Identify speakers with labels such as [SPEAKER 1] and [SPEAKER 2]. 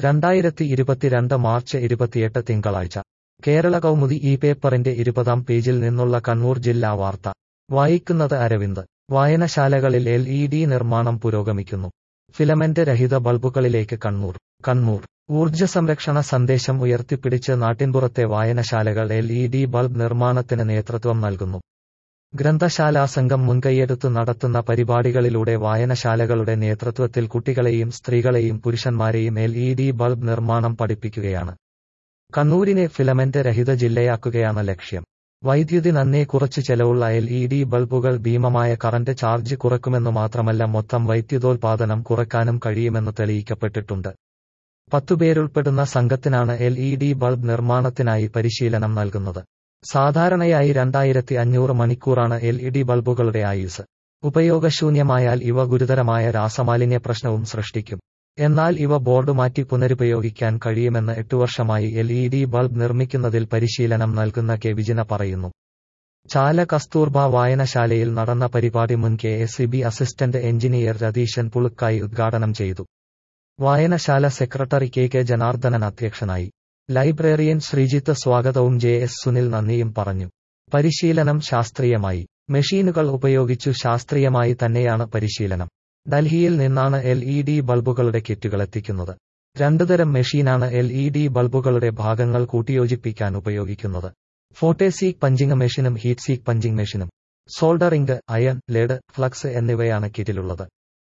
[SPEAKER 1] രണ്ടായിരത്തി ഇരുപത്തിരണ്ട് മാർച്ച് ഇരുപത്തിയെട്ട് തിങ്കളാഴ്ച കേരള കൗമുദി ഈ പേപ്പറിന്റെ ഇരുപതാം പേജിൽ നിന്നുള്ള കണ്ണൂർ ജില്ലാ വാർത്ത വായിക്കുന്നത് അരവിന്ദ് വായനശാലകളിൽ എൽ ഇ ഡി നിർമ്മാണം പുരോഗമിക്കുന്നു ഫിലമെന്റ് രഹിത ബൾബുകളിലേക്ക് കണ്ണൂർ കണ്ണൂർ ഊർജ്ജ സംരക്ഷണ സന്ദേശം ഉയർത്തിപ്പിടിച്ച് നാട്ടിൻപുറത്തെ വായനശാലകൾ എൽ ഇ ഡി ബൾബ് നിർമ്മാണത്തിന് നേതൃത്വം നൽകുന്നു ഗ്രന്ഥശാലാ സംഘം മുൻകൈയെടുത്തു നടത്തുന്ന പരിപാടികളിലൂടെ വായനശാലകളുടെ നേതൃത്വത്തിൽ കുട്ടികളെയും സ്ത്രീകളെയും പുരുഷന്മാരെയും എൽ ഇ ഡി ബൾബ് നിർമ്മാണം പഠിപ്പിക്കുകയാണ് കണ്ണൂരിനെ ഫിലമെന്റ് രഹിത ജില്ലയാക്കുകയാണ് ലക്ഷ്യം വൈദ്യുതി നന്നേ കുറച്ചു ചെലവുള്ള എൽ ഇ ഡി ബൾബുകൾ ഭീമമായ കറന്റ് ചാർജ് കുറക്കുമെന്നു മാത്രമല്ല മൊത്തം വൈദ്യുതോൽപാദനം കുറക്കാനും കഴിയുമെന്ന് തെളിയിക്കപ്പെട്ടിട്ടുണ്ട് പത്തുപേരുൾപ്പെടുന്ന സംഘത്തിനാണ് എൽ ഇ ഡി ബൾബ് നിർമ്മാണത്തിനായി പരിശീലനം നൽകുന്നത് സാധാരണയായി രണ്ടായിരത്തി അഞ്ഞൂറ് മണിക്കൂറാണ് എൽ ഇ ഡി ബൾബുകളുടെ ആയുസ് ഉപയോഗശൂന്യമായാൽ ഇവ ഗുരുതരമായ രാസമാലിന്യ പ്രശ്നവും സൃഷ്ടിക്കും എന്നാൽ ഇവ ബോർഡ് മാറ്റി പുനരുപയോഗിക്കാൻ കഴിയുമെന്ന് എട്ടു വർഷമായി എൽ ഇ ഡി ബൾബ് നിർമ്മിക്കുന്നതിൽ പരിശീലനം നൽകുന്ന കെ വിജിന പറയുന്നു ചാല കസ്തൂർബ വായനശാലയിൽ നടന്ന പരിപാടി മുൻ K S E B assistant engineer Ratheeshan Pulukkayi ഉദ്ഘാടനം ചെയ്തു വായനശാല സെക്രട്ടറി കെ കെ ജനാർദ്ദനൻ അധ്യക്ഷനായി ലൈബ്രറിയൻ ശ്രീജിത്ത് സ്വാഗതവും ജെ എസ് സുനിൽ നന്ദിയും പറഞ്ഞു പരിശീലനം ശാസ്ത്രീയമായി മെഷീനുകൾ ഉപയോഗിച്ചു ശാസ്ത്രീയമായി തന്നെയാണ് പരിശീലനം ഡൽഹിയിൽ നിന്നാണ് എൽ ഇ ഡി ബൾബുകളുടെ കിറ്റുകൾ എത്തിക്കുന്നത് രണ്ടുതരം മെഷീനാണ് എൽ ഇ ഡി ബൾബുകളുടെ ഭാഗങ്ങൾ കൂട്ടിയോജിപ്പിക്കാൻ ഉപയോഗിക്കുന്നത് ഫോട്ടേസീക്ക് പഞ്ചിങ് മെഷീനും ഹീറ്റ് സീക്ക് പഞ്ചിങ് മെഷീനും സോൾഡറിംഗ് അയൺ ലെഡ് ഫ്ലക്സ് എന്നിവയാണ് കിറ്റിലുള്ളത്